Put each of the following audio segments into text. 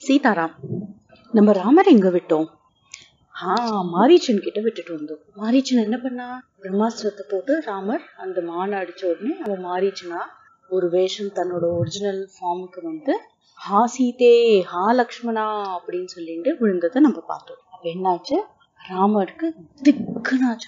சீதாராம் நம்ம ராமர் எங்க விட்டோம் ஆ மாரீச்சன் கிட்ட விட்டுட்டு வந்தோம் மாரீச்சன் என்ன பண்ணா பிரம்மாஸ்திரத்தை போட்டு ராமர் அந்த மானை அடிச்ச உடனே அவன் மாரீச்சனா ஒரு வேஷம் தன்னோட ஒரிஜினல் ஃபார்முக்கு வந்து ஹா சீதே ஹா லக்ஷ்மணா அப்படின்னு சொல்லிட்டு விழுந்ததை நம்ம பார்த்தோம் அப்ப என்னாச்சு ராமருக்கு திக்குனாச்சு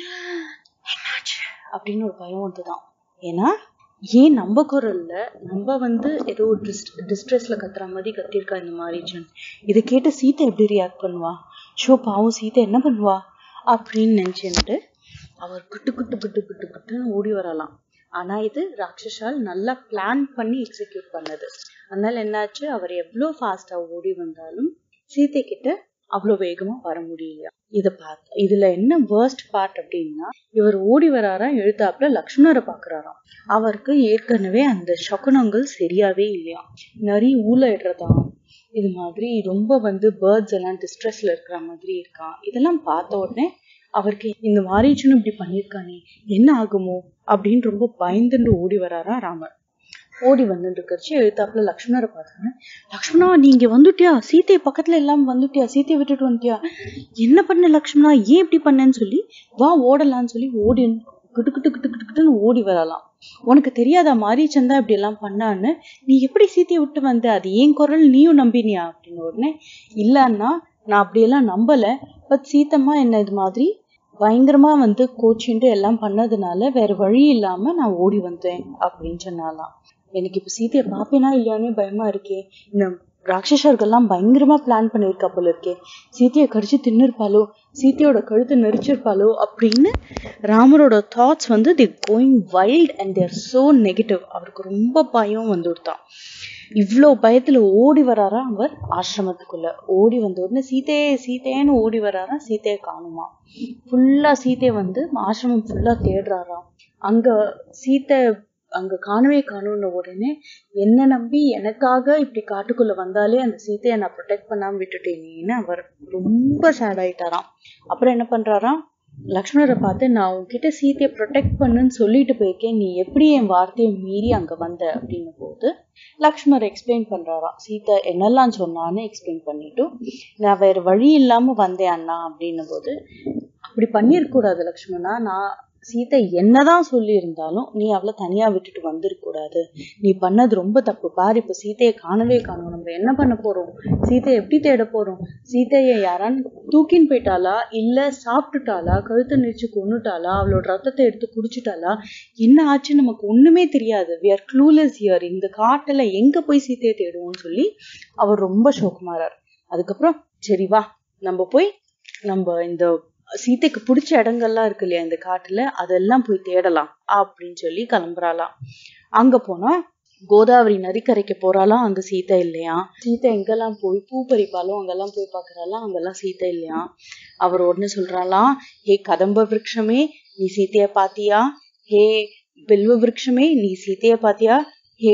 என்னாச்சு அப்படின்னு ஒரு பயம் வந்துதான் ஏன்னா ஏன் நம்ம குரல்ல நம்ம வந்து ஏதோ டிஸ் டிஸ்ட்ரெஸ்ல கத்துற மாதிரி கத்திருக்கா இந்த மாரீச்சன் இதை கேட்டு சீதை எப்படி ரியாக்ட் பண்ணுவா ஷோ பாவம் சீதை என்ன பண்ணுவா அப்படின்னு நினைச்சுட்டு அவர் குட்டு குட்டு குட்டு குட்டு குட்டுன்னு ஓடி வரலாம் ஆனா இது ராட்சஸால் நல்லா பிளான் பண்ணி எக்ஸிக்யூட் பண்ணது அதனால என்னாச்சு அவர் எவ்வளோ ஃபாஸ்டா ஓடி வந்தாலும் சீதை கிட்ட அவ்வளோ வேகமா வர முடியல இத பார்த்து இதுல என்ன வேர்ஸ்ட் பார்ட் அப்படின்னா இவர் ஓடி வராரா எழுத்தாப்புல லக்ஷ்மணரை பாக்குறாராம் அவருக்கு ஏற்கனவே அந்த சகுனங்கள் சரியாவே இல்லையா நிறைய ஊழலிடுறதா இது மாதிரி ரொம்ப வந்து பேர்ட்ஸ் எல்லாம் டிஸ்ட்ரெஸ்ல இருக்கிற மாதிரி இருக்கான் இதெல்லாம் பார்த்த உடனே அவருக்கு இந்த மாரீச்சனும் இப்படி பண்ணியிருக்கானே என்ன ஆகுமோ அப்படின்னு ரொம்ப பயந்துட்டு ஓடி வராரா ராமர் ஓடி வந்துட்டு இருக்கச்சு எழுத்தாப்புல லக்ஷ்மணரை பார்த்தாங்க லக்ஷ்மணா நீங்க வந்துட்டியா சீத்தை பக்கத்துல எல்லாம் வந்துட்டியா சீத்தையை விட்டுட்டு வந்துட்டியா என்ன பண்ண லக்ஷ்மணா ஏன் இப்படி பண்ணேன்னு சொல்லி வா ஓடலாம்னு சொல்லி ஓடி கிட்டு கிட்டு கிட்டு கிட்டு கிட்டுன்னு ஓடி வரலாம் உனக்கு தெரியாதா மாரீச்சன் தான் இப்படி எல்லாம் பண்ணான்னு நீ எப்படி சீத்தையை விட்டு வந்த அது ஏன் குரல் நீயும் நம்பினியா அப்படின்னு உடனே இல்லன்னா நான் அப்படியெல்லாம் நம்பல பட் சீத்தம்மா என்ன இது மாதிரி பயங்கரமா வந்து கோச்சின்ட்டு எல்லாம் பண்ணதுனால வேற வழி இல்லாம நான் ஓடி வந்தேன் அப்படின்னு சொன்னாலாம் எனக்கு இப்ப சீத்தையை பாப்பேனா இல்லையானே பயமா இருக்கே இந்த ராட்சசர்கள்லாம் பயங்கரமா பிளான் பண்ணியிருக்கா போல இருக்கே சீத்தையை கடிச்சு தின்னுருப்பாளோ சீத்தையோட கழுத்தை நெரிச்சிருப்பாளோ அப்படின்னு ராமரோட தாட்ஸ் வந்து the going wild and they're so negative அவருக்கு ரொம்ப பயம் வந்து விட்டான் இவ்வளோ பயத்துல ஓடி வராரா அவர் ஆசிரமத்துக்குள்ள ஓடி வந்த உடனே சீதையே சீதையன்னு ஓடி வராரா சீதையை காணுமா ஃபுல்லா சீதையை வந்து ஆசிரமம் ஃபுல்லா தேடுறாராம் அங்க சீத்தை அங்க காணவே காணும்னு உடனே என்ன நம்பி எனக்காக இப்படி காட்டுக்குள்ள வந்தாலே அந்த சீத்தையை நான் ப்ரொடெக்ட் பண்ணாம விட்டுட்டேனேன்னு அவர் ரொம்ப சேட் ஆயிட்டாராம் அப்புறம் என்ன பண்றாராம் லக்ஷ்மணரை பார்த்து நான் உன்கிட்ட சீத்தையை ப்ரொடெக்ட் பண்ணுன்னு சொல்லிட்டு போயிருக்கேன் நீ எப்படி என் வார்த்தையை மீறி அங்க வந்த அப்படின்னு போது லக்ஷ்மணர் எக்ஸ்பிளைன் பண்றாராம் சீத்தை என்னெல்லாம் சொன்னான்னு எக்ஸ்பிளைன் பண்ணிட்டு நான் வேற வழி இல்லாம வந்தேன் அண்ணா அப்படின்னும் போது அப்படி பண்ணிருக்க கூடாது லக்ஷ்மணா நான் சீதை என்னதான் சொல்லி இருந்தாலும் நீ அவளை தனியா விட்டுட்டு வந்திருக்க கூடாது நீ பண்ணது ரொம்ப தப்பு பாரு இப்ப சீதையை காணவே காணும் நம்ம என்ன பண்ண போறோம் சீதையை எப்படி தேட போறோம் சீதையை யாரான்னு தூக்கின்னு போயிட்டாளா இல்ல சாப்பிட்டுட்டாளா கழுத்தை நெரிச்சு கொண்டுட்டாளா அவளோட ரத்தத்தை எடுத்து குடிச்சிட்டாளா என்ன ஆச்சு நமக்கு ஒண்ணுமே தெரியாது வி ஆர் க்ளூலெஸ் இயர் இந்த காட்டுல எங்க போய் சீதையை தேடுவோம்னு சொல்லி அவர் ரொம்ப சோகமாறார் அதுக்கப்புறம் சரி வா நம்ம போய் நம்ம இந்த சீதைக்கு பிடிச்ச இடங்கள்லாம் இருக்கு இல்லையா இந்த காட்டுல அதெல்லாம் போய் தேடலாம் அப்படின்னு சொல்லி கிளம்புறாளாம் அங்க போனா கோதாவரி நதிக்கரைக்கு போறாளாம் அங்க சீதை இல்லையா சீதை எங்கெல்லாம் போய் பூ பறிப்பாலும் அங்கெல்லாம் போய் பாக்குறாளாம் அங்கெல்லாம் சீதை இல்லையா அவர் உடனே சொல்றாளாம் ஹே கதம்ப விரக்ஷமே நீ சீதைய பாத்தியா ஹே பில்வ விரக்ஷமே நீ சீதைய பாத்தியா ஹே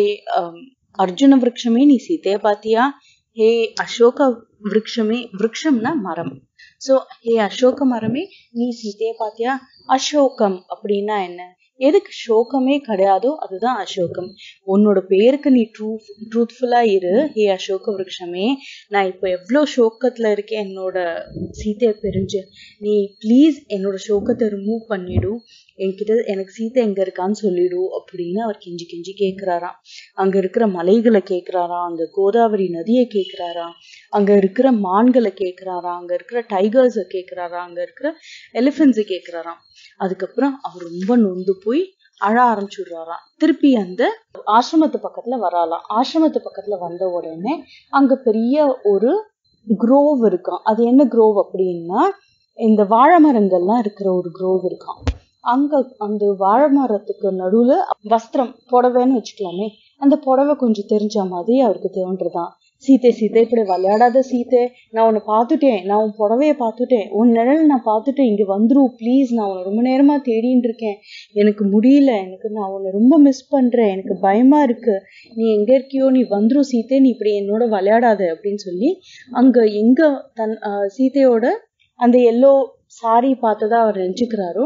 அர்ஜுன விரக்ஷமே நீ சீதைய பாத்தியா ஹே அசோக விரக்ஷமே விரக்ஷம்னா மரம் சோ ஹே அசோக மரமே நீ சீதைய பாத்தியா அசோகம் அப்படின்னா என்ன எதுக்கு சோகமே கிடையாதோ அதுதான் அசோகம் உன்னோட பேருக்கு நீ ட்ரூ ட்ரூத்ஃபுல்லா இரு ஹே அசோக விரக்ஷமே நான் இப்போ எவ்வளோ சோகத்துல இருக்கேன் என்னோட சீதையை பிரிஞ்சு நீ ப்ளீஸ் என்னோட சோகத்தை ரிமூவ் பண்ணிடு என்கிட்ட எனக்கு சீதை எங்க இருக்கான்னு சொல்லிடு அப்படின்னு அவர் கெஞ்சி கெஞ்சி கேட்கிறாராம் அங்க இருக்கிற மலைகளை கேட்கிறாராம் அங்க கோதாவரி நதியை கேட்கிறாராம் அங்க இருக்கிற மான்களை கேட்கிறாராம் அங்க இருக்கிற டைகர்ஸை கேட்கிறாராம் அங்க இருக்கிற எலிஃபென்ட்ஸை கேட்கிறாராம் அதுக்கப்புறம் அவர் ரொம்ப நொந்து போய் அழ ஆரம்பிச்சுடுறாராம் திருப்பி அந்த ஆசிரமத்து பக்கத்துல வராலாம் ஆசிரமத்து பக்கத்துல வந்த உடனே அங்க பெரிய ஒரு குரோவ் இருக்கான் அது என்ன குரோவ் அப்படின்னா இந்த வாழை மரங்கள்லாம் இருக்கிற ஒரு குரோவ் இருக்கான் அங்க அந்த வாழை மரத்துக்கு நடுவுல வஸ்திரம் புடவைன்னு வச்சுக்கலாமே அந்த புடவை கொஞ்சம் தெரிஞ்ச மாதிரி அவருக்கு தோன்றுதான் சீத்தை சீத்தை இப்படி விளையாடாத சீத்தை நான் உன்னை பார்த்துட்டேன் நான் உன் புடவைய பார்த்துட்டேன் உன் நிழல் நான் பார்த்துட்டேன் இங்க வந்துரும் ப்ளீஸ் நான் உன்னை ரொம்ப நேரமா தேடின்னு இருக்கேன் எனக்கு முடியல எனக்கு நான் உன்னை ரொம்ப மிஸ் பண்றேன் எனக்கு பயமா இருக்கு நீ எங்க இருக்கியோ நீ வந்துரும் சீத்தை நீ இப்படி என்னோட விளையாடாத அப்படின்னு சொல்லி அங்க எங்க தன் சீத்தையோட அந்த எல்லோ சாரி பார்த்ததா அவர் நினைச்சுக்கிறாரோ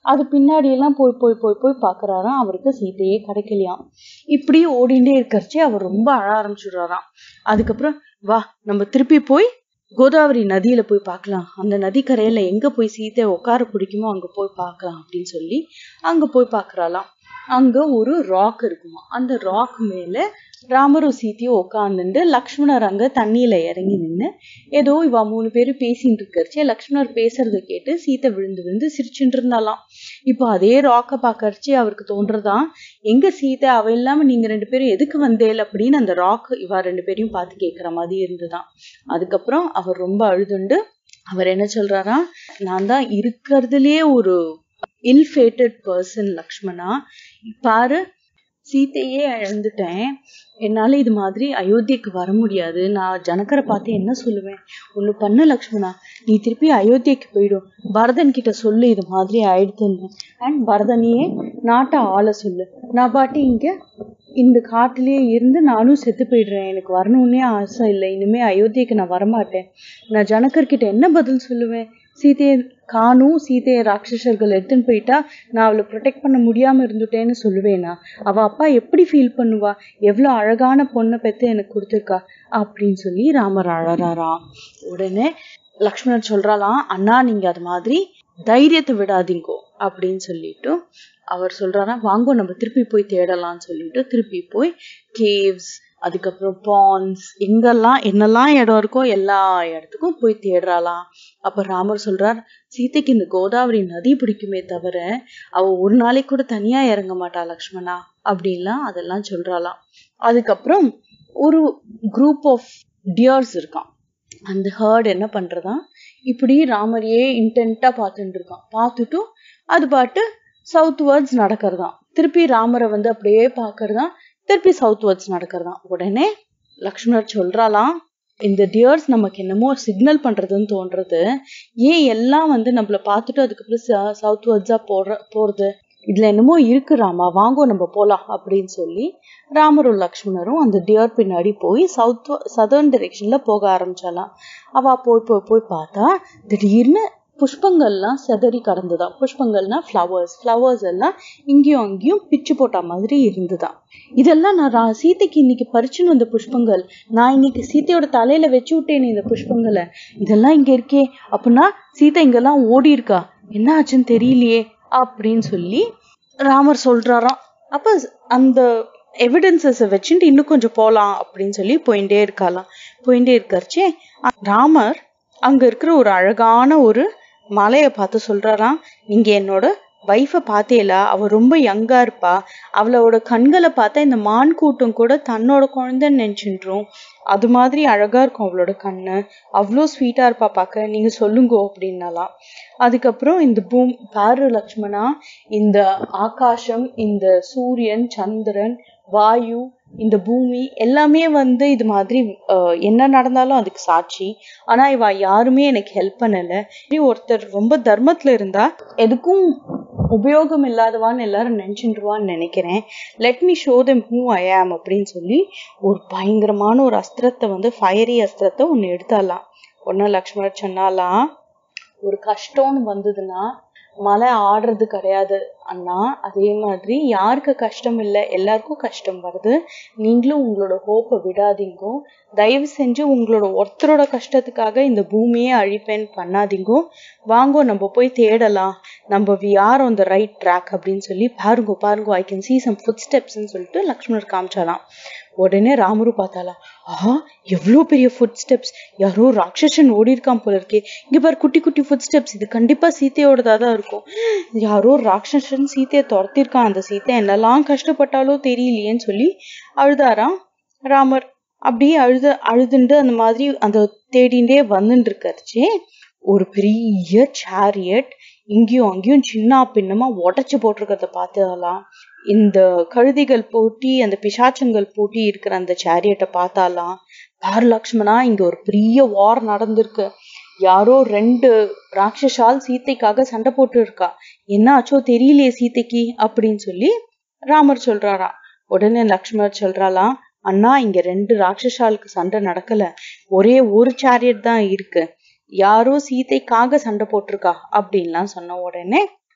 அது பின்னாடி எல்லாம் போய் போய் போய் போய் பாக்குறாராம் அவருக்கு சீதையே கிடைக்கலையாம் இப்படியே ஓடிண்டே இருக்கறச்சே அவர் ரொம்ப அழ ஆரம்பிச்சுடுறாராம் அதுக்கப்புறம் வா நம்ம திருப்பி போய் கோதாவரி நதியில போய் பார்க்கலாம் அந்த நதிக்கரையில எங்க போய் சீத்தை உட்கார பிடிக்குமோ அங்க போய் பார்க்கலாம் அப்படின்னு சொல்லி அங்க போய் பார்க்கறாளாம் அங்க ஒரு ராக் இருக்குமா அந்த ராக் மேல ராமரும் சீத்தையும் உட்காந்துட்டு லக்ஷ்மணர் அங்க தண்ணியில இறங்கி நின்னு ஏதோ இவ மூணு பேரும் பேசிட்டு இருக்கறச்சே லக்ஷ்மணர் பேசுறத கேட்டு சீத்தை விழுந்து விழுந்து சிரிச்சுட்டு இருந்தாலாம் இப்போ அதே ராக்க பாக்கறச்சே அவருக்கு தோன்றதான் எங்க சீதை அவ இல்லாம நீங்க ரெண்டு பேரும் எதுக்கு வந்தேல் அப்படின்னு அந்த ராக் இவ ரெண்டு பேரையும் பார்த்து கேட்கிற மாதிரி இருந்துதான் அதுக்கப்புறம் அவர் ரொம்ப அழுதுண்டு அவர் என்ன சொல்றாரா நான் தான் இருக்கிறதுலயே ஒரு இல் ஃபேட்டட் பர்சன் லக்ஷ்மணா பாரு சீத்தையே இழந்துட்டேன் என்னால இது மாதிரி அயோத்திக்கு வர முடியாது நான் ஜனகரை பார்த்து என்ன சொல்லுவேன் ஒண்ணு பண்ணு லக்ஷ்மணா நீ திருப்பி அயோத்திக்கு போயிடும் பரதன் கிட்ட சொல்லு இது மாதிரி ஆயிடுதுன்னு அண்ட் பரதனையே நாட்டை ஆள சொல்லு நான் பாட்டு இங்க இந்த காட்டிலேயே இருந்து நானும் செத்து போயிடுறேன் எனக்கு வரணும்னே ஆசை இல்லை இனிமே அயோத்திக்கு நான் வரமாட்டேன் நான் ஜனகர்கிட்ட என்ன பதில் சொல்லுவேன் சீதையை காணும் சீதையை ராட்சசர்கள் எடுத்துன்னு போயிட்டா நான் அவளை ப்ரொடெக்ட் பண்ண முடியாம இருந்துட்டேன்னு சொல்லுவேனா அவ அப்பா எப்படி ஃபீல் பண்ணுவா எவ்வளவு அழகான பொண்ணை பெத்து எனக்கு கொடுத்துருக்கா அப்படின்னு சொல்லி ராமர் அழறாராம் உடனே லக்ஷ்மணர் சொல்றாளாம் அண்ணா நீங்க அது மாதிரி தைரியத்தை விடாதீங்கோ அப்படின்னு சொல்லிட்டு அவர் சொல்றாராம் வாங்கோ நம்ம திருப்பி போய் தேடலாம்னு சொல்லிட்டு திருப்பி போய் கேவ்ஸ் அதுக்கப்புறம் பான்ஸ் எங்கெல்லாம் என்னெல்லாம் இடம் இருக்கோ எல்லா இடத்துக்கும் போய் தேடுறாளாம் அப்ப ராமர் சொல்றார் சீதைக்கு இந்த கோதாவரி நதி பிடிக்குமே தவிர அவ ஒரு நாளைக்கு கூட தனியா இறங்க மாட்டா லக்ஷ்மணா அப்படின்லாம் அதெல்லாம் சொல்றாளாம் அதுக்கப்புறம் ஒரு குரூப் ஆஃப் டியர்ஸ் இருக்கான் அந்த ஹர்ட் என்ன பண்றதா இப்படி ராமரையே இன்டென்ட்டா பார்த்துட்டு இருக்கான் பார்த்துட்டும் அது பாட்டு சவுத் வேர்ட்ஸ் நடக்கிறதாம் திருப்பி ராமரை வந்து அப்படியே பார்க்கறதாம் திருப்பி சவுத் வேர்ட்ஸ் நடக்கிறதாம் உடனே லக்ஷ்மணர் சொல்றாளாம் இந்த டியர்ஸ் நமக்கு என்னமோ சிக்னல் பண்றதுன்னு தோன்றது ஏன் எல்லாம் வந்து நம்மள பார்த்துட்டு அதுக்கப்புறம் சவுத் வேர்ட்ஸா போடுற போறது இதுல என்னமோ இருக்கு ராமா வாங்கோ நம்ம போலாம் அப்படின்னு சொல்லி ராமரும் லக்ஷ்மணரும் அந்த டியர் பின்னாடி போய் சவுத் சதர்ன் டைரெக்ஷன்ல போக ஆரம்பிச்சாலாம் அவ போய் போய் போய் பார்த்தா திடீர்னு புஷ்பங்கள்லாம் செதறி கடந்துதான் புஷ்பங்கள்னா ஃப்ளவர்ஸ் ஃப்ளவர்ஸ் எல்லாம் இங்கேயும் அங்கேயும் பிச்சு போட்ட மாதிரி இருந்துதான் இதெல்லாம் நான் ரா- சீதைக்கு இன்னைக்கு பறிச்சுன்னு வந்த புஷ்பங்கள் நான் இன்னைக்கு சீதையோட தலையில வச்சு விட்டேனே இந்த புஷ்பங்களை இதெல்லாம் இங்க இருக்கே அப்படின்னா சீதை இங்கெல்லாம் ஓடி இருக்கா என்ன ஆச்சுன்னு தெரியலையே அப்படின்னு சொல்லி ராமர் சொல்றாராம் அப்ப அந்த எவிடன்சஸை வச்சுட்டு இன்னும் கொஞ்சம் போலாம் அப்படின்னு சொல்லி போயிட்டே இருக்காளாம் போயிட்டே இருக்கறச்சே ராமர் அங்க இருக்கிற ஒரு அழகான ஒரு மலையை பார்த்து சொல்றாராம் நீங்க என்னோட வைஃபை பார்த்தேலா அவ ரொம்ப யங்கா இருப்பா அவளோட கண்களை பார்த்தா இந்த மான் கூட்டம் கூட தன்னோட குழந்தைன்னு நினைச்சுன்றோம் அது மாதிரி அழகா இருக்கும் அவளோட கண்ணு அவ்வளோ ஸ்வீட்டா இருப்பா பார்க்க நீங்க சொல்லுங்கோ அப்படின்னாலாம் அதுக்கப்புறம் இந்த பூம் பாரு லக்ஷ்மணா இந்த ஆகாசம் இந்த சூரியன் சந்திரன் வாயு இந்த பூமி எல்லாமே வந்து இது மாதிரி அஹ், என்ன நடந்தாலும் அதுக்கு சாட்சி ஆனா இவ யாருமே எனக்கு ஹெல்ப் பண்ணல இப்படி ஒருத்தர் ரொம்ப தர்மத்துல இருந்தா எதுக்கும் உபயோகம் இல்லாதவான்னு எல்லாரும் நினைச்சுருவான்னு நினைக்கிறேன் let me show them who I am அப்படின்னு சொல்லி ஒரு பயங்கரமான ஒரு அஸ்திரத்தை வந்து ஃபயரி அஸ்திரத்தை ஒண்ணு எடுத்தாலாம் ஒன்னு லக்ஷ்மணர் சொன்னாலாம் ஒரு கஷ்டம்னு வந்ததுன்னா மலை ஆடுறது கிடையாது அண்ணா அதே மாதிரி யாருக்கு கஷ்டம் இல்லை எல்லாருக்கும் கஷ்டம் வருது நீங்களும் உங்களோட ஹோப்பை விடாதீங்க தயவு செஞ்சு உங்களோட ஒருத்தரோட கஷ்டத்துக்காக இந்த பூமியே அழிப்பேன்னு பண்ணாதீங்க வாங்கோ நம்ம போய் தேடலாம் நம்ம we are on the right track அப்படின்னு சொல்லி பாருங்க பாருங்க ஐ கேன் see some footsteps-ன்னு சொல்லிட்டு லக்ஷ்மணர் காமிச்சாலாம் உடனே ராமரும் பார்த்தாலாம் ஆஹா எவ்வளோ பெரிய ஃபுட் ஸ்டெப்ஸ் யாரோ ராட்சசன் ஓடி இருக்கான் போல இருக்கே இங்க பாரு குட்டி குட்டி ஃபுட் ஸ்டெப்ஸ் இது கண்டிப்பா சீத்தையோடதா தான் இருக்கும் யாரோ ராட்சசன் சீத்தையை துரத்திருக்கான் அந்த சீத்தை என்னெல்லாம் கஷ்டப்பட்டாலோ தெரியலையேன்னு சொல்லி அழுதாராம் ராமர் அப்படியே அழுத அழுதுண்டு அந்த மாதிரி அந்த தேடிண்டே வந்துட்டு இருக்கறச்சே ஒரு பெரிய சேரியட் இங்கேயும் அங்கேயும் சின்ன பின்னமா உடைச்சு போட்டிருக்கிறத பார்த்தாலாம் இந்த கழுதைகள் போட்டி அந்த பிசாச்சங்கள் போட்டி இருக்கிற அந்த சேரியட்டை பார்த்தாலாம் பாரு லக்ஷ்மணா இங்க ஒரு பெரிய வார் நடந்திருக்கு யாரோ ரெண்டு ராட்சசால் சீத்தைக்காக சண்டை போட்டு இருக்கா என்ன ஆச்சோ தெரியலையே சீதைக்கு அப்படின்னு சொல்லி ராமர் சொல்றாராம் உடனே லக்ஷ்மணர் சொல்றாளாம் அண்ணா இங்க ரெண்டு ராட்சசாலுக்கு சண்டை நடக்கல ஒரே ஒரு சேரியட் தான் இருக்கு யாரோ சீதைக்காக சண்டை போட்டிருக்கா அப்படின்லாம் சொன்ன உடனே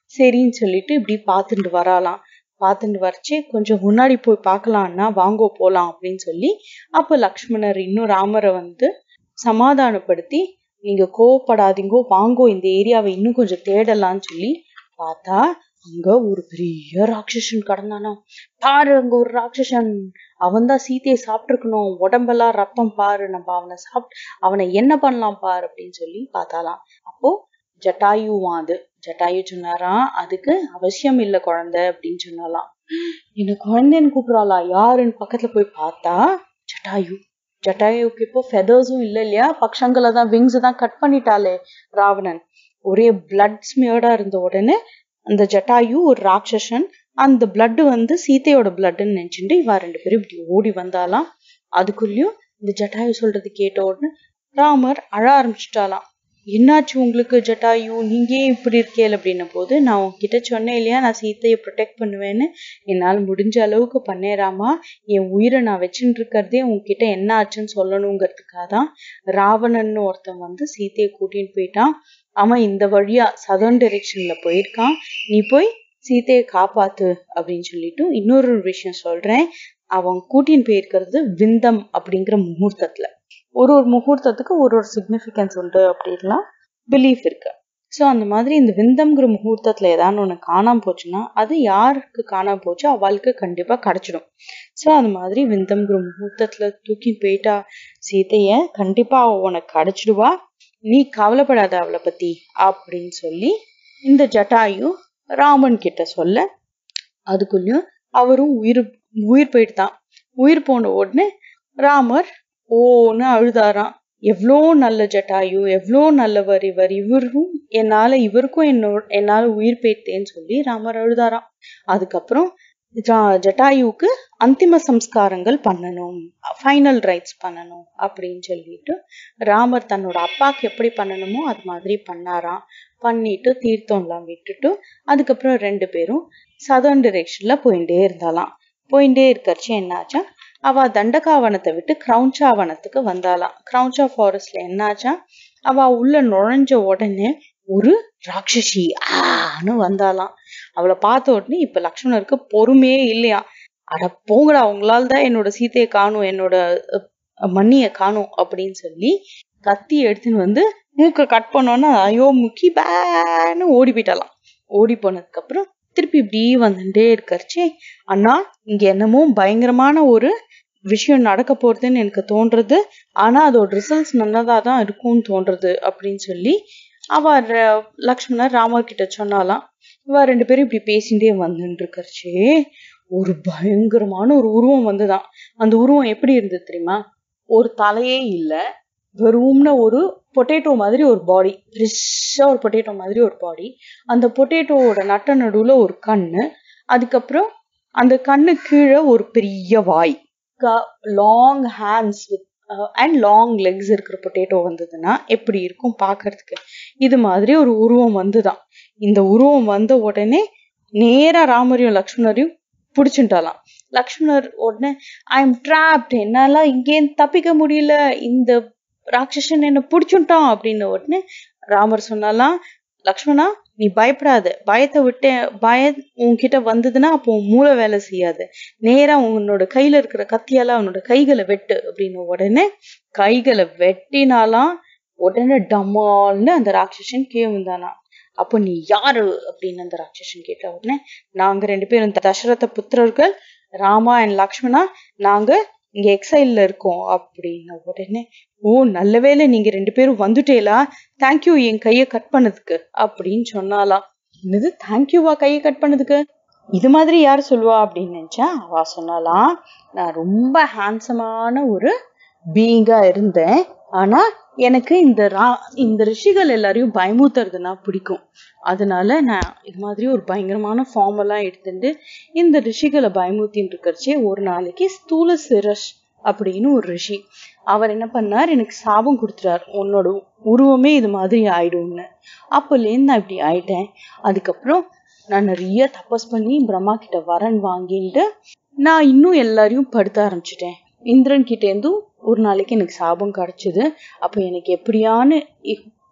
சரின்னு சொல்லிட்டு இப்படி பார்த்துட்டு வராலாம் பார்த்துட்டு வரைச்சு கொஞ்சம் முன்னாடி போய் பார்க்கலாம்னா வாங்கோ போலாம் அப்படின்னு சொல்லி அப்போ லக்ஷ்மணர் இன்னும் ராமரை வந்து சமாதானப்படுத்தி நீங்க கோவப்படாதீங்கோ வாங்கோ இந்த ஏரியாவை இன்னும் கொஞ்சம் தேடலாம்னு சொல்லி பார்த்தா அங்க ஒரு பெரிய ராட்சசன் கடந்தானா பாரு அங்க ஒரு ராட்சசன் அவன் தான் சீதையை சாப்பிட்டுருக்கணும் உடம்பெல்லாம் ரத்தம் பாரு நம்ம அவனை சாப்பிட்டு அவனை என்ன பண்ணலாம் பாரு அப்படின்னு சொல்லி பார்த்தாலாம் அப்போ ஜட்டாயுவான் அது ஜட்டாயு சொன்னாராம் அதுக்கு அவசியம் இல்லை குழந்தை அப்படின்னு சொன்னாலாம் என்ன குழந்தைன்னு கூப்பிடறாளா யாருன்னு பக்கத்துல போய் பார்த்தா ஜட்டாயு ஜட்டாயுக்கு இப்போ ஃபெதர்ஸும் இல்லை இல்லையா பக்ஷங்களை தான் விங்ஸ் தான் கட் பண்ணிட்டாலே ராவணன் ஒரே பிளட் ஸ்மியர்டா இருந்த உடனே அந்த ஜட்டாயு ஒரு ராட்சசன் அந்த பிளட் வந்து சீதையோட பிளட்னு நினைச்சுட்டு இவா ரெண்டு பேரும் இப்படி ஓடி வந்தாலாம் அதுக்குள்ளயும் இந்த ஜட்டாயு சொல்றது கேட்ட உடனே ராமர் அழ ஆரம்பிச்சிட்டாலாம் என்னாச்சு உங்களுக்கு ஜட்டாயு நீங்க ஏன் இப்படி இருக்கேல் அப்படின்ன போது நான் உன்கிட்ட சொன்னேன் இல்லையா நான் சீத்தையை ப்ரொடெக்ட் பண்ணுவேன்னு என்னால் முடிஞ்ச அளவுக்கு பண்ணேராமா என் உயிரை நான் வச்சுட்டு இருக்கிறதே உன்கிட்ட என்ன ஆச்சுன்னு சொல்லணுங்கிறதுக்காக தான் ராவணன்னு ஒருத்தன் வந்து சீத்தையை கூட்டின்னு போயிட்டான் அவன் இந்த வழியா சதர்ன் டைரெக்ஷன்ல போயிருக்கான் நீ போய் சீதையை காப்பாத்து அப்படின்னு சொல்லிட்டு இன்னொரு விஷயம் சொல்றேன் அவன் கூட்டின்னு போயிருக்கிறது விந்தம் அப்படிங்கிற முகூர்த்தத்துல ஒரு ஒரு முகூர்த்தத்துக்கு ஒரு ஒரு சிக்னிஃபிகன்ஸ் உண்டு அப்படின்லாம் பிலீஃப் இருக்கு ஸோ அந்த மாதிரி இந்த விந்தம்ங்கிற முகூர்த்தத்துல ஏதாவது ஒன்று காணாம போச்சுன்னா அது யாருக்கு காணாம போச்சோ அவளுக்கு கண்டிப்பா கிடைச்சிடும் ஸோ அந்த மாதிரி விந்தம்ங்கிற முகூர்த்தத்துல தூக்கி போயிட்டா சீதைய கண்டிப்பா அவ உனக்கு கிடைச்சிடுவா நீ கவலைப்படாத அவளை பத்தி அப்படின்னு சொல்லி இந்த ஜட்டாயு ராமன் கிட்ட சொல்ல அதுக்குள்ளயும் அவரும் உயிர் உயிர் போயிட்டு தான் உயிர் போன உடனே ராமர் ஓன்னு அழுதாராம் எவ்வளோ நல்ல ஜட்டாயு எவ்வளோ நல்லவர் இவர் இவரும் என்னால இவருக்கும் என்னோட என்னால உயிர் போயிட்டேன்னு சொல்லி ராமர் அழுதாராம் அதுக்கப்புறம் ஜட்டாயுவுக்கு அந்திம சம்ஸ்காரங்கள் பண்ணணும் ஃபைனல் ரைட்ஸ் பண்ணணும் அப்படின்னு சொல்லிட்டு ராமர் தன்னோட அப்பாக்கு எப்படி பண்ணணுமோ அது மாதிரி பண்ணாராம் பண்ணிட்டு தீர்த்தம்லாம் விட்டுட்டு அதுக்கப்புறம் ரெண்டு பேரும் சதர்ன் டிரெக்ஷன்ல போயிட்டே இருந்தாலாம் போயிட்டே இருக்கறச்சு என்னாச்சா அவ தண்டகாவனத்தை விட்டு கிரௌஞ்சா வனத்துக்கு வந்தாலாம் கிரௌஞ்சா ஃபாரஸ்ட்ல என்னாச்சா அவ உள்ள நுழைஞ்ச உடனே ஒரு ராட்சசி ஆன்னு வந்தாலாம் அவளை பார்த்த உடனே இப்ப லக்ஷ்மணருக்கு பொறுமையே இல்லையா அட போங்கடா உங்களால தான் என்னோட சீத்தையை காணும் என்னோட மண்ணிய காணும் அப்படின்னு சொல்லி கத்தி எடுத்துன்னு வந்து மூக்க கட் பண்ணோன்னா ஐயோ முக்கி பேன்னு ஓடி போயிட்டாலாம் ஓடி போனதுக்கு அப்புறம் திருப்பி இப்படி வந்துட்டே இருக்கறச்சே அண்ணா இங்க என்னமோ பயங்கரமான ஒரு விஷயம் நடக்க போறதுன்னு எனக்கு தோன்றது ஆனா அதோட ரிசல்ட்ஸ் நல்லதா தான் இருக்கும்னு தோன்றது அப்படின்னு சொல்லி அவ லக்ஷ்மணர் ராமர் கிட்ட சொன்னாலாம் இவ ரெண்டு பேரும் இப்படி பேசிட்டே வந்துட்டு இருக்கறச்சே ஒரு பயங்கரமான ஒரு உருவம் வந்துதான் அந்த உருவம் எப்படி இருந்தது தெரியுமா ஒரு தலையே இல்ல வெறும்ன ஒரு பொட்டேட்டோ மாதிரி ஒரு பாடி ரிஷ்ஷா ஒரு பொட்டேட்டோ மாதிரி ஒரு பாடி அந்த பொட்டேட்டோவோட நட்ட நடுவுல ஒரு கண்ணு அதுக்கப்புறம் அந்த கண்ணு கீழே ஒரு பெரிய வாய் long hands with and long legs இருக்கிற பொட்டேட்டோ வந்ததுன்னா எப்படி இருக்கும் பார்க்கறதுக்கு இது மாதிரி ஒரு உருவம் வந்துதான் இந்த உருவம் வந்த உடனே நேரா ராமரையும் லக்ஷ்மணரையும் பிடிச்சுட்டாலாம் லக்ஷ்மணர் உடனே ஐ எம் ட்ராப்ட் என்னால இங்கேயும் தப்பிக்க முடியல இந்த ராட்சசன் என்ன பிடிச்சுட்டான் அப்படின்னு உடனே ராமர் சொன்னாலாம் லக்ஷ்மணா நீ பயப்படாத பயத்தை விட்டு பய உன்கிட்ட வந்ததுன்னா அப்போ உன் மூளை வேலை செய்யாது நேரா உன்னோட கையில இருக்கிற கத்தியால அவனோட கைகளை வெட்டு அப்படின்னு உடனே கைகளை வெட்டினாலாம் உடனே டமால்னு அந்த ராட்சசன் கீழே வந்தானா அப்போ நீ யாரு அப்படின்னு அந்த ராட்சசன் கேட்ட உடனே நாங்க ரெண்டு பேரும் தசரத புத்திரர்கள் ராமா அண்ட் லக்ஷ்மணா நாங்க இங்க எக்ஸைல்ல இருக்கோம் அப்படின்ன உடனே ஓ நல்ல வேளை நீங்க ரெண்டு பேரும் வந்துட்டேலா தேங்க்யூ என் கைய கட் பண்ணதுக்கு அப்படின்னு சொன்னாலாம் என்னது தேங்க்யூவா கையை கட் பண்ணதுக்கு இது மாதிரி யார் சொல்லுவா அப்படின்னு நினைச்சா அவ சொன்னாலாம் நான் ரொம்ப ஹேண்ட்ஸமான ஒரு பீயிங்கா இருந்தேன் ஆனா எனக்கு இந்த ரா இந்த ரிஷிகள் எல்லாரையும் பயமுத்துறதுனா பிடிக்கும் அதனால நான் இது மாதிரி ஒரு பயங்கரமான ஃபார்ம் எல்லாம் எடுத்துட்டு இந்த ரிஷிகளை பயமுத்தின்னு இருக்கிறச்சே ஒரு நாளைக்கு ஸ்தூல சிரஷ் அப்படின்னு ஒரு ரிஷி அவர் என்ன பண்ணார் எனக்கு சாபம் கொடுத்துட்டார் உன்னோட உருவமே இது மாதிரி ஆயிடும்னு அப்போலேருந்து நான் இப்படி ஆயிட்டேன் அதுக்கப்புறம் நான் நிறைய தபஸ் பண்ணி பிரம்மா கிட்ட வரன் வாங்கிட்டு நான் இன்னும் எல்லாரையும் படுத்த ஆரம்பிச்சிட்டேன் இந்திரன் கிட்ட இருந்தும் ஒரு நாளைக்கு எனக்கு சாபம் கிடைச்சது அப்போ எனக்கு எப்படியான்னு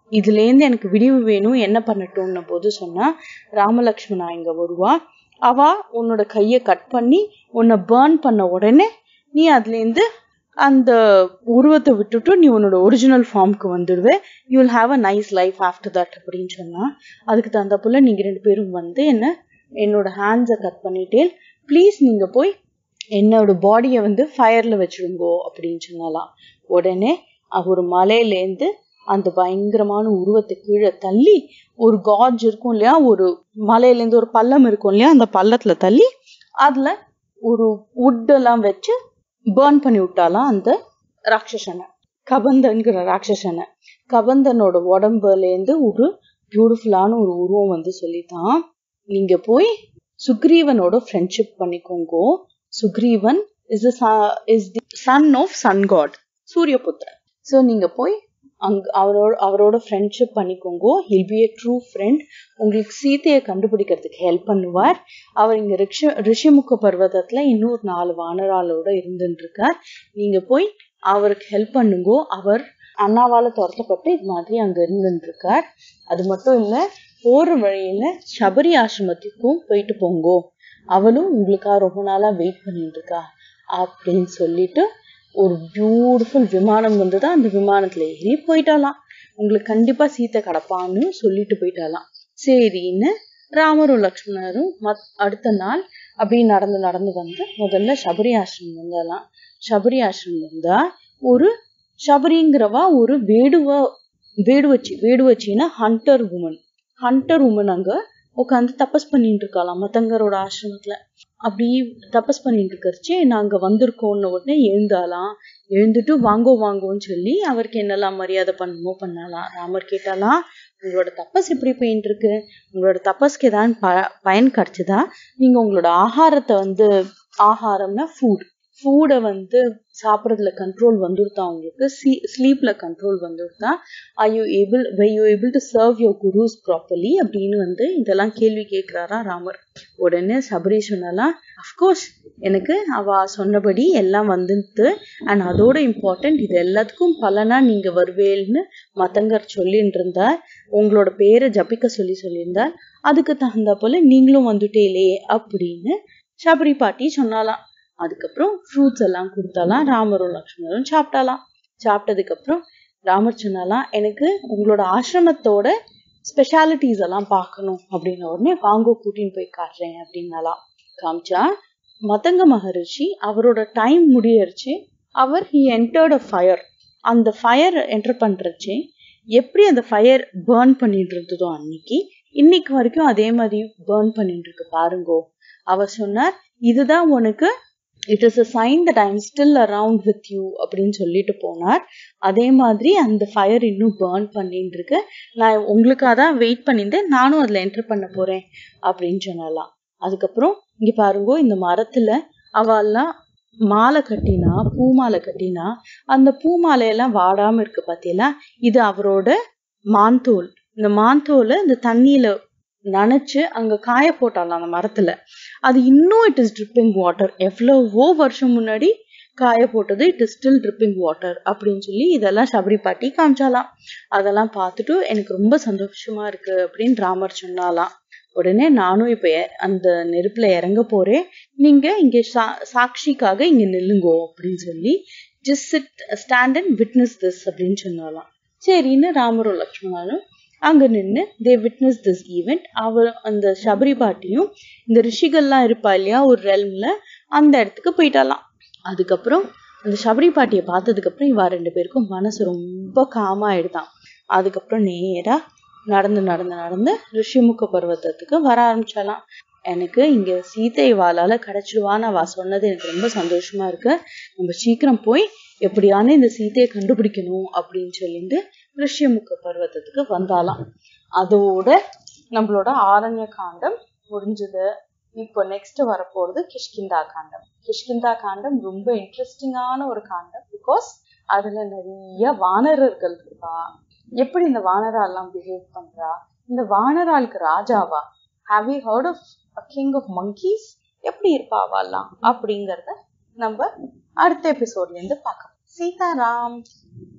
இதுலேருந்து எனக்கு விடிவு வேணும் என்ன பண்ணட்டும்னு போது சொன்னா ராமலக்ஷ்மணா இங்க வருவா அவ உன்னோட கையை கட் பண்ணி உன்னை பேர்ன் பண்ண உடனே நீ அதுலேருந்து அந்த உருவத்தை விட்டுட்டு நீ உன்னோட ஒரிஜினல் ஃபார்முக்கு வந்துடுவே you will have a nice life after that அப்படின்னு சொன்னா அதுக்கு தகுந்த போல நீங்க ரெண்டு பேரும் வந்து என்ன என்னோட ஹேண்ட்ஸை கட் பண்ணிட்டேன் ப்ளீஸ் நீங்க போய் என்னோட பாடியை வந்து ஃபயர்ல வச்சிருங்கோ அப்படின்னு சொன்னாலாம் உடனே அவ ஒரு மலையிலேருந்து அந்த பயங்கரமான உருவத்தை கீழே தள்ளி ஒரு காட்ஜ் இருக்கும் இல்லையா ஒரு மலையிலேருந்து ஒரு பள்ளம் இருக்கும் இல்லையா அந்த பள்ளத்துல தள்ளி அதுல ஒரு wood எல்லாம் வச்சு பேர்ன் பண்ணி விட்டாலாம் அந்த ராட்சசனை கபந்தன்கிற ராட்சசனை கபந்தனோட உடம்புலேருந்து ஒரு பியூட்டிஃபுல்லான ஒரு உருவம் வந்து சொல்லித்தான் நீங்க போய் சுக்ரீவனோட ஃப்ரெண்ட்ஷிப் பண்ணிக்கோங்கோ Sugreevan is is the son of sun god சூரியபுத்திரன் ஸோ நீங்க போய் அங்க அவரோட அவரோட ஃப்ரெண்ட்ஷிப் பண்ணிக்கோங்கோ he'll be a true friend உங்களுக்கு சீதையை கண்டுபிடிக்கிறதுக்கு ஹெல்ப் பண்ணுவார் அவர் இங்க ரிஷி ரிஷிமுக பர்வதத்துல இன்னொரு நாலு வானராலோட இருந்துட்டு இருக்கார் நீங்க போய் அவருக்கு ஹெல்ப் பண்ணுங்கோ அவர் அண்ணாவால துரத்தப்பட்டு இது மாதிரி அங்க இருந்துட்டு இருக்கார் அது மட்டும் இல்ல போற வழியில சபரி ஆசிரமத்துக்கும் போயிட்டு போங்கோ அவளும் உங்களுக்காக ரொம்ப நாளா வெயிட் பண்ணிட்டு இருக்கா அப்படின்னு சொல்லிட்டு ஒரு பியூட்டிஃபுல் விமானம் வந்துதான் அந்த விமானத்துல ஏறி போயிட்டாலாம் உங்களுக்கு கண்டிப்பா சீத்தை கிடப்பான்னு சொல்லிட்டு போயிட்டாலாம் சரின்னு ராமரும் லக்ஷ்மணரும் மத் அடுத்த நாள் அப்படியே நடந்து நடந்து வந்து முதல்ல சபரி ஆசிரமம் வந்தாலாம் சபரி ஆசிரமம் வந்தா ஒரு சபரிங்கிறவா ஒரு வேடுவ வேடுவச்சி வேடுவச்சின்னா ஹண்டர் உமன் ஹண்டர் உமன் அங்க உட்காந்து தபஸ் பண்ணிட்டு இருக்காளாம் மத்தங்கரோட ஆசிரமத்துல அப்படி தபஸ் பண்ணிட்டு இருக்கறச்சு நாங்க வந்திருக்கோம்னு உடனே எழுந்தாலாம் எழுந்துட்டு வாங்கோ வாங்கோன்னு சொல்லி அவருக்கு என்னெல்லாம் மரியாதை பண்ணணுமோ பண்ணலாம் ராமர் கேட்டாலாம் உங்களோட தபஸ் எப்படி போயிட்டு இருக்கு உங்களோட தபஸ்க்கு ஏதாவது ப பயன் கிடைச்சதா நீங்க உங்களோட ஆகாரத்தை வந்து ஆகாரம்னா ஃபுட் ஃபுட்டை வந்து சாப்பிட்றதுல கண்ட்ரோல் வந்துருத்தா உங்களுக்கு ஸ்லீப்ல கண்ட்ரோல் வந்துருத்தா I you able why you able to serve your gurus properly அப்படின்னு வந்து இதெல்லாம் கேள்வி கேட்கிறாரா ராமர் உடனே சபரி சொன்னலாம் அஃப்கோர்ஸ் எனக்கு அவ சொன்னபடி எல்லாம் வந்துட்டு அண்ட் அதோட இம்பார்ட்டன்ட் இது எல்லாத்துக்கும் பலனா நீங்க வருவேல்னு மத்தங்கர் சொல்லிட்டு இருந்தார் உங்களோட பேரை ஜபிக்க சொல்லி சொல்லியிருந்தார் அதுக்கு தகுந்த போல நீங்களும் வந்துட்டேலே அப்படின்னு சபரி பாட்டி சொன்னாலாம் அதுக்கப்புறம் ஃப்ரூட்ஸ் எல்லாம் கொடுத்தாலாம் ராமரும் லக்ஷ்மணரும் சாப்பிட்டாலாம் சாப்பிட்டதுக்கு அப்புறம் ராமர் சொன்னாலாம் எனக்கு உங்களோட ஆசிரமத்தோட ஸ்பெஷாலிட்டிஸ் எல்லாம் பார்க்கணும் அப்படின்னு உடனே வாங்கோ கூட்டின்னு போய் காட்டுறேன் அப்படின்னாலாம் காமிச்சா மதங்க மகரிஷி அவரோட டைம் முடியறச்சு அவர் ஹி என்டர்ட் அ ஃபயர் அந்த ஃபயர் என்டர் பண்றச்சு எப்படி அந்த ஃபயர் பேர்ன் பண்ணிட்டு இருந்ததோ அன்னைக்கு இன்னைக்கு வரைக்கும் அதே மாதிரி பேர்ன் பண்ணிட்டு இருக்கு பாருங்கோ அவர் சொன்னார் இதுதான் உனக்கு it is a sign that I'm still around with you அப்படின்னு சொல்லிட்டு போனார் அதே மாதிரி அந்த ஃபயர் இன்னும் பேர்ன் பண்ணிட்டு இருக்கு நான் உங்களுக்காக தான் வெயிட் பண்ணியிருந்தேன் நானும் அதில் என்டர் பண்ண போறேன் அப்படின்னு சொன்னலாம் அதுக்கப்புறம் இங்க பாருங்க இந்த மரத்துல அவெல்லாம் மாலை கட்டினா பூ மாலை கட்டினா அந்த பூ மாலையெல்லாம் வாடாம இருக்கு பாத்தீங்களா இது அவரோட மாந்தோல் இந்த மாந்தோலை இந்த தண்ணியில நனைச்சு அங்க காய போட்டாலாம் அந்த மரத்துல அது இன்னும் இட் இஸ் ட்ரிப்பிங் வாட்டர் எவ்வளவோ வருஷம் முன்னாடி காய போட்டது it is still dripping water அப்படின்னு சொல்லி இதெல்லாம் சபரி பாட்டி காமிச்சாலாம் அதெல்லாம் பார்த்துட்டு எனக்கு ரொம்ப சந்தோஷமா இருக்கு அப்படின்னு ராமர் சொன்னாலாம் உடனே நானும் இப்ப அந்த நெருப்புல இறங்க போறேன் நீங்க இங்க சா சாட்சிக்காக இங்க நில்லுங்கோ அப்படின்னு சொல்லி just sit stand and witness this அப்படின்னு சொன்னாலாம் சரின்னு ராமரும் லக்ஷ்மணனும் அங்க நின்று தே விட்னஸ் திஸ் ஈவெண்ட் அவர் அந்த சபரி பாட்டியும் இந்த ரிஷிகள்லாம் இருப்பா இல்லையா ஒரு ரெல்ம்ல அந்த இடத்துக்கு போயிட்டாலாம் அதுக்கப்புறம் அந்த சபரி பாட்டியை பார்த்ததுக்கு அப்புறம் இவா ரெண்டு பேருக்கும் மனசு ரொம்ப காமாயிடுதான் அதுக்கப்புறம் நேரா நடந்து நடந்து நடந்து ரிஷிமுக பர்வத்தத்துக்கு வர ஆரம்பிச்சாலாம் எனக்கு இங்க சீதை வாளால கிடைச்சிடுவான்னு அவ சொன்னது எனக்கு ரொம்ப சந்தோஷமா இருக்கு நம்ம சீக்கிரம் போய் எப்படியான இந்த சீதையை கண்டுபிடிக்கணும் அப்படின்னு சொல்லிட்டு ரிஷிமுக பர்வத்தத்துக்கு வந்தாலாம் அதோட நம்மளோட ஆரண்ய காண்டம் முடிஞ்சது இப்போ நெக்ஸ்ட் வரப்போறது கிஷ்கிந்தா காண்டம் கிஷ்கிந்தா காண்டம் ரொம்ப இன்ட்ரெஸ்டிங்கான ஒரு காண்டம் பிகாஸ் அதுல நிறைய வானரர்கள் இருக்கா எப்படி இந்த வானரால்லாம் பிஹேவ் பண்றா இந்த வானராளுக்கு ராஜாவா have you heard of king of monkeys எப்படி இருப்பாவாலாம் அப்படிங்கறத நம்ம அடுத்த எபிசோட்ல இருந்து பார்க்கலாம் சீதாராம்